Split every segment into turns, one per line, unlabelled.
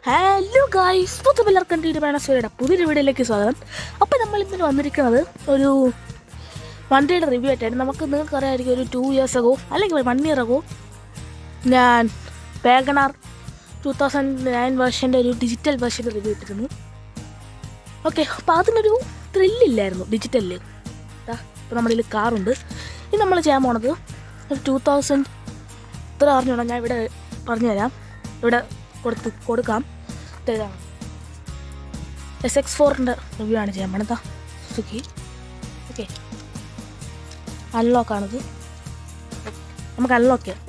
Hello guys പുതുപില്ലർക്കൻ തീരുമാനസ്വരയുടെ പുതിയൊരു വീഡിയോയിലേക്ക് സ്വാഗതം അപ്പോൾ നമ്മൾ ഇന്നലെ വന്നിരിക്കുന്നത് ഒരു വണ്ടിയുടെ റിവ്യൂ ആയിട്ടാണ് നമുക്ക് നിങ്ങൾക്ക് അറിയാമായിരിക്കും ഒരു ടു ഇയേഴ്സ് അഗോ അല്ലെങ്കിൽ വൺ ഇയർ അഗോ ഞാൻ വേഗണാർ ടു തൗസൻഡ് നയൻ വേർഷൻ്റെ ഒരു ഡിജിറ്റൽ വേർഷൻ്റെ റിവ്യൂ ഇട്ടിരുന്നു ഓക്കെ അപ്പോൾ അതിനൊരു ത്രില്ലില്ലായിരുന്നു ഡിജിറ്റലിൽ ഇപ്പോൾ നമ്മുടെ കയ്യിൽ കാറുണ്ട് ഇത് നമ്മൾ ചെയ്യാൻ പോണത് ഒരു ടു തൗസൻഡ് ഇത്ര അറിഞ്ഞോളാം ഞാൻ ഇവിടെ പറഞ്ഞു തരാം ഇവിടെ കൊടുത്ത് കൊടുക്കാം ഇത് ഇതാണ് എസ് എക്സ് ഫോറിൻ്റെ റിവ്യൂ ആണ് ചെയ്യാൻ പോണത് സുഖി ഓക്കെ അൺലോക്കാണിത് നമുക്ക് അൺലോക്ക് ചെയ്യാം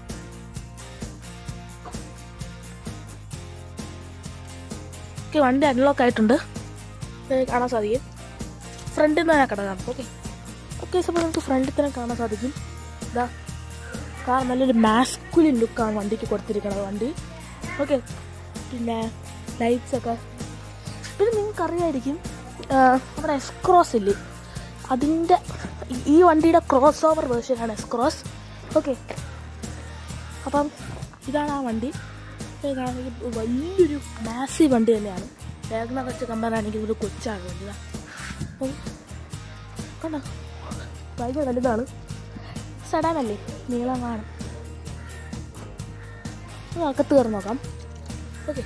ഓക്കെ വണ്ടി അൺലോക്ക് ആയിട്ടുണ്ട് ഇത് കാണാൻ സാധിക്കും ഫ്രണ്ടിൽ നിന്ന് തന്നെ കിടക്കാം ഓക്കെ ഓക്കെ അപ്പോൾ നമുക്ക് ഫ്രണ്ടിൽ തന്നെ കാണാൻ സാധിക്കും ഇതാ കാർ നല്ലൊരു മാസ്കുലിൻ ലുക്കാണ് വണ്ടിക്ക് കൊടുത്തിരിക്കുന്നത് വണ്ടി ഓക്കെ പിന്നെ ലൈറ്റ്സ് ഒക്കെ പിന്നെ നിങ്ങൾക്ക് അറിയായിരിക്കും നമ്മുടെ എസ്ക്രോസ് ഇല്ലേ അതിൻ്റെ ഈ വണ്ടിയുടെ ക്രോസ് ഓവർ വേർഷനാണ് എസ്ക്രോസ് ഓക്കെ അപ്പം ഇതാണ് ആ വണ്ടി ഇത് കാണുന്നത് വലിയൊരു മാസീവ് വണ്ടി തന്നെയാണ് വേഗന വെച്ച് കമ്പയർ ആണെങ്കിൽ ഒരു കൊച്ചാണ് വണ്ടി ഇതാ. അപ്പം കണ്ടോ ഭയങ്കര വലുതാണ് സഡാനല്ലേ നീളം കാണും ഇത് അകത്ത് കയറി നോക്കാം ഓക്കെ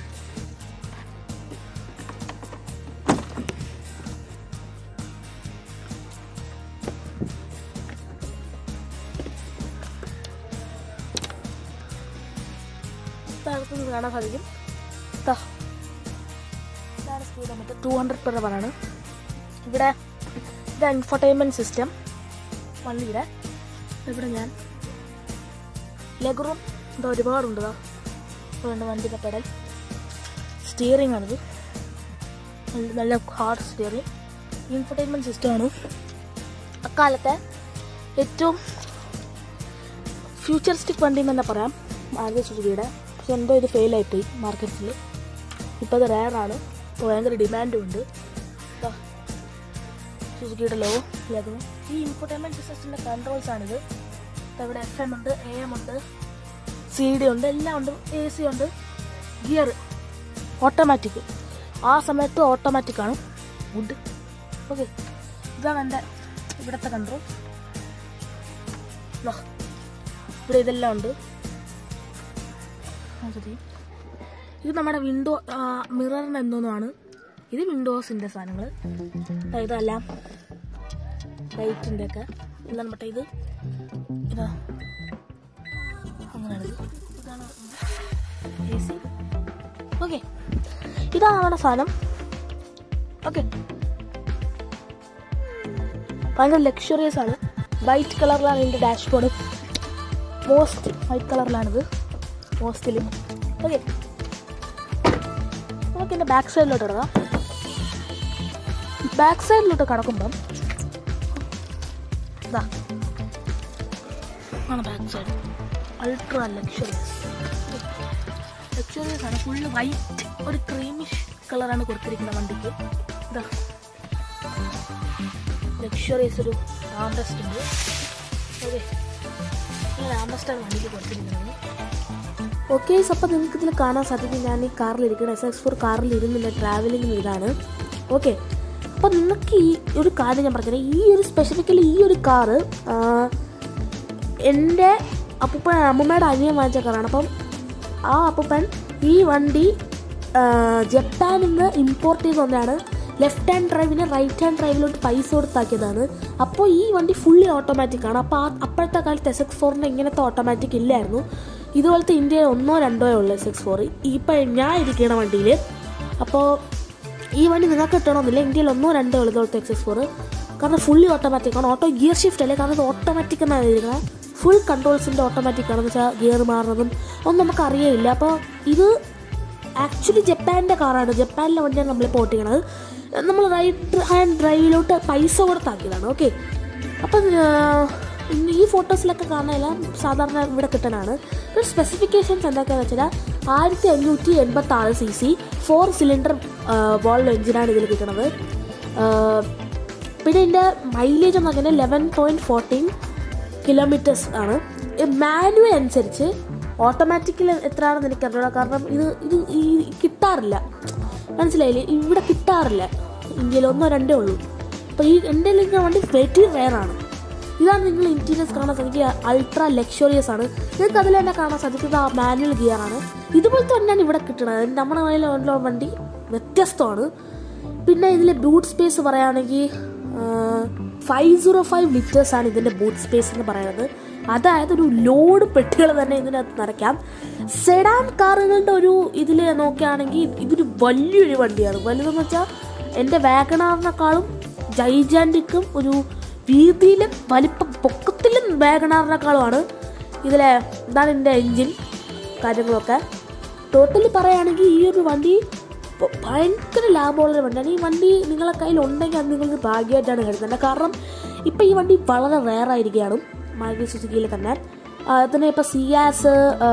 അകത്തുനിന്ന് കാണാൻ സാധിക്കും ദാ. ഇതാണ് സ്പീഡോമീറ്റർ ടു ഹൺഡ്രഡ് പെർ ആണ് ഇവിടെ ഇത് എൻഫർടൈൻമെൻറ്റ് സിസ്റ്റം വണ്ടിയുടെ ഇവിടെ ഞാൻ ലെഗ് റൂം എന്താ ഒരുപാടുണ്ട് ഇതാ അതുകൊണ്ട് വണ്ടിയുടെ പെഡൽ സ്റ്റിയറിംഗ് ആണിത് നല്ല- നല്ല ഹാർഡ് സ്റ്റിയറിംഗ് ഇൻഫർടൈൻമെൻറ്റ് സിസ്റ്റമാണ് അക്കാലത്തെ ഏറ്റവും ഫ്യൂച്ചറിസ്റ്റിക് വണ്ടി എന്ന് തന്നെ പറയാം മാരുതി സുസുക്കിയുടെ പക്ഷെ എന്തോ ഇത് ഫെയിലായിപ്പോയി മാർക്കറ്റിൽ ഇപ്പോൾ അത് റയറാണ് ഇപ്പോൾ ഭയങ്കര ഡിമാൻഡും ഉണ്ട് ദാ, സുസുക്കിയുടെ ലോ ലെഗും ഈ ഇൻഫർടൈൻമെൻറ്റ് സിസ്റ്റത്തിൻ്റെ കൺട്രോൾസ് ആണിത് ദാ ഇവിടെ എഫ് എം ഉണ്ട് എ എം ഉണ്ട് സി ഡി ഉണ്ട് എല്ലാം ഉണ്ട് എ സി ഉണ്ട് ഗിയർ ഓട്ടോമാറ്റിക് ആ സമയത്ത് ഓട്ടോമാറ്റിക് ആണ് വുഡ് ഓക്കെ ഇതാണ് എൻ്റെ ഇവിടുത്തെ കൺട്രോൾ ഇവിടെ ഇതെല്ലാം ഉണ്ട് ആ, ശരി. ഇത് നമ്മുടെ വിൻഡോ മിററിന് എന്തോന്നാണ് ഇത് വിൻഡോസിൻ്റെ സാധനങ്ങൾ ഇതെല്ലാം ലൈറ്റിൻ്റെ ഒക്കെ എന്താണ് മറ്റേ ഇത് ഇതാ അങ്ങനെയാണ് ഇത് ഇതാണ് എ സി ഓക്കെ ഇതാണ് നമ്മുടെ സാധനം ഓക്കെ ഭയങ്കര ലക്ഷറിയസ് ആണ് വൈറ്റ് കളറിലാണ് ഇതിൻ്റെ ഡാഷ്ബോർഡ് മോസ്റ്റ് വൈറ്റ് കളറിലാണിത് മോസ്റ്റിൽ ഓക്കെ നമുക്ക് എൻ്റെ ബാക്ക് സൈഡിലോട്ട് ഇടക്കാം ബാക്ക് സൈഡിലോട്ട് കടക്കുമ്പം ഇതാ ആണ് back side ultra luxurious luxurious ആണ് ഫുള്ള് വൈറ്റ് ഒരു ക്രീമിഷ് കളറാണ് കൊടുത്തിരിക്കുന്നത് വണ്ടിക്ക് ഇതാ ലക്ഷറിയസ് ഒരു ആംബസ്റ്റ് ഉണ്ട് ഓക്കെ ആംബസ്റ്റാണ് വണ്ടിക്ക് കൊടുത്തിരിക്കുന്നത് ഓക്കെ അപ്പോൾ നിങ്ങൾക്ക് ഇതിൽ കാണാൻ സാധിക്കും ഞാൻ ഈ കാറിലിരിക്കണം എസ് എക്സ് ഫോർ കാറിൽ ഇരുന്നില്ല ട്രാവലിംഗ് ഇതാണ് ഓക്കെ അപ്പോൾ നിങ്ങൾക്ക് ഈ ഒരു കാര്യം ഞാൻ പറഞ്ഞത് ഈ ഒരു സ്പെസിഫിക്കലി ഈ ഒരു കാറ് എൻ്റെ അപ്പൂപ്പൻ അമ്മൂമ്മയുടെ അനിയൻ വാങ്ങിച്ച കാറാണ് അപ്പം ആ അപ്പൂപ്പൻ ഈ വണ്ടി ആ, ജപ്പാനിൽ നിന്ന് ഇമ്പോർട്ട് ചെയ്ത് വന്നതാണ് ലെഫ്റ്റ് ഹാൻഡ് ഡ്രൈവിന് റൈറ്റ് ഹാൻഡ് ഡ്രൈവിലോട്ട് പൈസ കൊടുത്താക്കിയതാണ് അപ്പോൾ ഈ വണ്ടി ഫുള്ളി ഓട്ടോമാറ്റിക് ആണ് അപ്പോൾ ആ അപ്പോഴത്തെ കാലത്ത് എസ് എക്സ് ഫോറിന് ഇങ്ങനത്തെ ഓട്ടോമാറ്റിക് ഇല്ലായിരുന്നു ഇതുപോലത്തെ ഇന്ത്യയിൽ ഒന്നോ രണ്ടോ ഉള്ളൂ എസ് എക്സ് ഫോർ ഇപ്പം ഞാൻ ഇരിക്കണ വണ്ടിയിൽ അപ്പോൾ ഈ വണ്ടി നിങ്ങൾക്ക് കിട്ടണമെന്നില്ല ഇന്ത്യയിൽ ഒന്നോ രണ്ടോ ഉള്ളൂ ഇതുപോലത്തെ എക്സ് എക്സ് ഫോർ കാരണം ഫുള്ളി ഓട്ടോമാറ്റിക് ആണ് ഓട്ടോ ഗിയർ ഷിഫ്റ്റ് അല്ലേ കാരണം ഇത് ഓട്ടോമാറ്റിക് എന്നാണ് ഇരിക്കുന്നത് ഫുൾ കൺട്രോൾസിൻ്റെ ഓട്ടോമാറ്റിക് ആണെന്ന് വെച്ചാൽ ഗിയർ മാറുന്നതും ഒന്നും നമുക്ക് അറിയില്ല അപ്പോൾ ഇത് ആക്ച്വലി ജപ്പാൻ്റെ കാറാണ് ജപ്പാനിലെ വണ്ടിയാണ് നമ്മൾ ഇപ്പോൾ ഓട്ടിക്കണത് നമ്മൾ റൈറ്റ് ഹാൻഡ് ഡ്രൈവിലോട്ട് പൈസ കൊടുത്താക്കിയതാണ് ഓക്കെ അപ്പം ഈ ഫോട്ടോസിലൊക്കെ കാണാനെല്ലാം സാധാരണ ഇവിടെ കിട്ടണതാണ് ഒരു സ്പെസിഫിക്കേഷൻസ് എന്തൊക്കെയാണെന്ന് വെച്ചാൽ ആയിരത്തി അഞ്ഞൂറ്റി എൺപത്തി ആറ് C C four cylinder valve എഞ്ചിനാണ് ഇതിൽ കിട്ടുന്നത് ആ, പിന്നെ ഇതിൻ്റെ മൈലേജ് എന്ന് പറഞ്ഞാൽ ലെവൻ പോയിൻറ്റ് ഫോർട്ടീൻ കിലോമീറ്റേഴ്സ് ആണ് മാനുവൽ അനുസരിച്ച് ഓട്ടോമാറ്റിക്കലി എത്രയാണെന്ന് എനിക്ക് അറിഞ്ഞൂടാ കാരണം ഇത് ഇത് ഈ കിട്ടാൻ കിട്ടാറില്ല മനസ്സിലായില്ലേ ഇവിടെ കിട്ടാറില്ല ഇന്ത്യയിൽ ഒന്നോ രണ്ടേ ഉള്ളൂ അപ്പോൾ ഈ എൻ്റെ നിൽക്കുന്ന വണ്ടി വെരി റെയറാണ് ഇതാണ് നിങ്ങൾ ഇൻറ്റീരിയേഴ്സ് കാണാൻ സാധിക്കുക അൾട്രാ ലക്ഷറിയസ് ആണ് നിങ്ങൾക്ക് അതിൽ തന്നെ കാണാൻ സാധിക്കുന്നത് ആ മാനുവൽ ഗിയർ ആണ് ഇതുപോലത്തെ തന്നെയാണ് ഇവിടെ കിട്ടുന്നത് നമ്മുടെ കയ്യിലുള്ള വണ്ടി വ്യത്യസ്തമാണ് പിന്നെ ഇതിലെ ബൂട്ട് സ്പേസ് പറയുകയാണെങ്കിൽ ഫൈവ് സീറോ ഫൈവ് ലിറ്റേഴ്സ് ആണ് ഇതിൻ്റെ ബൂട്ട് സ്പേസ് എന്ന് പറയുന്നത് അതായത് ഒരു ലോഡ് പെട്ടികൾ തന്നെ ഇതിനകത്ത് നിറയ്ക്കാം സെഡാൻ കാറുകളുടെ ഒരു ഇതിൽ നോക്കുകയാണെങ്കിൽ ഇതൊരു വലിയൊരു വണ്ടിയാണ് വലുതെന്ന് വെച്ചാൽ എൻ്റെ വാഗണാറിനേക്കാളും ജൈജാൻറ്റിക്കും ഒരു വീതിയിലും വലിപ്പം പൊക്കത്തിലും വാഗണാറിനേക്കാളുമാണ് ഇതിലെ ഇതാണ് എൻ്റെ എൻജിൻ കാര്യങ്ങളൊക്കെ ടോട്ടലി പറയുകയാണെങ്കിൽ ഈ ഒരു വണ്ടി ഭ- ഭയങ്കര ലാഭമുള്ളൊരു വണ്ടിയാണ് ഈ വണ്ടി നിങ്ങളെ കയ്യിൽ ഉണ്ടെങ്കിൽ അത് നിങ്ങൾക്ക് ഭാഗ്യമായിട്ടാണ് കരുതുന്നത് കാരണം ഇപ്പം ഈ വണ്ടി വളരെ റെയർ ആയിരിക്കുകയാണ് മാരുതി സുസുക്കിയിൽ തന്നെ ആ, അതിന് ഇപ്പോൾ സിയാസ്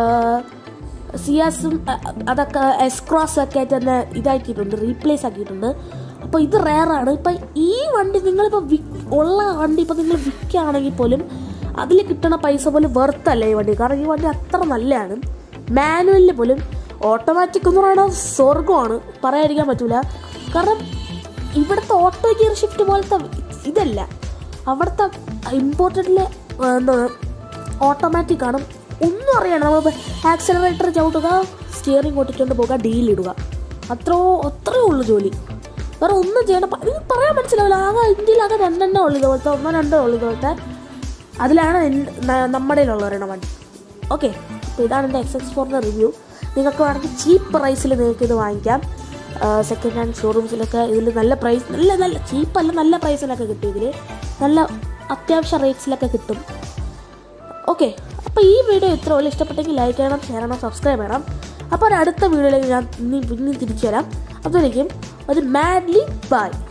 സിയാസും അതൊക്കെ എസ്ക്രോസ് ഒക്കെ ആയിട്ട് തന്നെ ഇതാക്കിയിട്ടുണ്ട് റീപ്ലേസ് ആക്കിയിട്ടുണ്ട് അപ്പോൾ ഇത് റെയറാണ് ഇപ്പം ഈ വണ്ടി നിങ്ങളിപ്പോൾ വി ഉള്ള വണ്ടി ഇപ്പോൾ നിങ്ങൾ വിൽക്കുകയാണെങ്കിൽ പോലും അതിൽ കിട്ടുന്ന പൈസ പോലും വെറുത്തല്ല ഈ വണ്ടി കാരണം ഈ വണ്ടി അത്ര നല്ലതാണ് മാനുവലിൽ പോലും ഓട്ടോമാറ്റിക് എന്ന് പറയുന്നത് സ്വർഗമാണ് പറയാതിരിക്കാൻ പറ്റൂല കാരണം ഇവിടുത്തെ ഓട്ടോ ഗിയർ ഷിഫ്റ്റ് പോലത്തെ ഇതല്ല അവിടുത്തെ ഇമ്പോർട്ടൻ്റിലെ എന്താണ് ഓട്ടോമാറ്റിക് ആണ് ഒന്നും അറിയണം നമ്മൾ ആക്സിലറേറ്റർ ചവിട്ടുക സ്റ്റിയറിംഗ് ഓട്ടിച്ചുകൊണ്ട് പോകുക ഡീലിടുക അത്രോ അത്രയേ ഉള്ളൂ ജോലി വേറെ ഒന്നും ചെയ്യണ്ട പ- ഇത് പറയാൻ മനസ്സിലാവില്ല ആകെ ഇന്ത്യയിൽ ആകെ രണ്ടെണ്ണേ ഉള്ളൂ ഇതുപോലത്തെ ഒന്നോ രണ്ടോ ഉള്ളൂ ഇതുപോലത്തെ അതിലാണ് എൻ- ന- നമ്മുടെ കയ്യിലുള്ള ഒരെണ്ണം വണ്ടി ഓക്കെ അപ്പോൾ ഇതാണ് എൻ്റെ എക്സ് എക്സ് ഫോറിൻ്റെ റിവ്യൂ നിങ്ങൾക്ക് വേണമെങ്കിൽ ചീപ്പ് പ്രൈസിൽ നിങ്ങൾക്ക് ഇത് വാങ്ങിക്കാം സെക്കൻഡ് ഹാൻഡ് ഷോറൂംസിലൊക്കെ ഇതിൽ നല്ല പ്രൈസ് നല്ല നല്ല ചീപ്പല്ല നല്ല പ്രൈസിലൊക്കെ കിട്ടും ഇതിൽ നല്ല അത്യാവശ്യ റേറ്റ്സിലൊക്കെ കിട്ടും ഓക്കെ അപ്പോൾ ഈ വീഡിയോ ഇത്ര വലിയ ഇഷ്ടപ്പെട്ടെങ്കിൽ ലൈക്ക് ചെയ്യണം ഷെയർ ചെയ്യണം സബ്സ്ക്രൈബ് ചെയ്യണം അപ്പോൾ ഒരു അടുത്ത വീഡിയോയിലേക്ക് ഞാൻ ഇനി പിന്നെ തിരിച്ചു വരാം അതുവരേക്കും ഒരു മാഡ്ലി ബൈ